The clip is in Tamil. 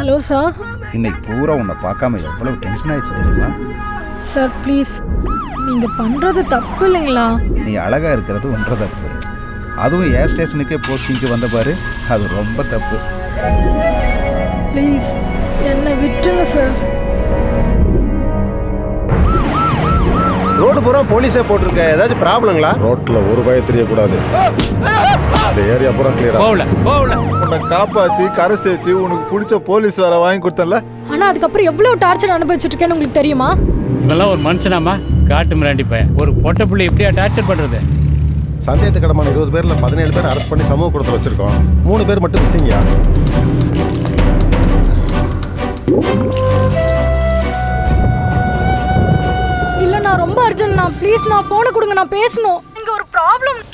ஹலோ சார் இன்னைக்கு பூரா உன்னை பார்க்காம எவ்வளவு டென்ஷன் ஆயிடுச்சு தெரியுமா சார் ப்ளீஸ் நீங்கள் பண்ணுறது தப்பு இல்லைங்களா நீ அழகா இருக்கிறது ஒன்ற தப்பு அதுவும் ஏர் ஸ்டேஷனுக்கே போஸ்டிங்க்கு வந்த பாரு அது ரொம்ப தப்பு ப்ளீஸ் என்னை விட்டுருங்க சார் ரோடு பூரா போலீஸே போட்டிருக்க ஏதாச்சும் ப்ராப்ளங்களா ரோட்ல ஒரு பயம் தெரியக்கூடாது இந்த ஏரியா பூரா கிளியரா போகல போகல உன்னை காப்பாத்தி கரை சேர்த்து உனக்கு பிடிச்ச போலீஸ் வேற வாங்கி கொடுத்தல ஆனால் அதுக்கப்புறம் எவ்வளோ டார்ச்சர் அனுபவிச்சுட்டு இருக்கேன்னு உங்களுக்கு தெரியுமா இதெல்லாம் ஒரு மனுஷனாமா காட்டு மிராண்டி பையன் ஒரு பொட்டை புள்ளி எப்படியா டார்ச்சர் பண்றது சந்தேகத்துக்கிடமான இருபது பேர்ல பதினேழு பேர் அரெஸ்ட் பண்ணி சமூக கூடத்தில் வச்சிருக்கோம் மூணு பேர் மட்டும் மிஸ்ஸிங்கயா இல்லை நான் ரொம்ப அர்ஜென்ட் நான் ப்ளீஸ் நான் ஃபோனை கொடுங்க நான் பேசணும் இங்கே ஒரு ப்ராப்ளம்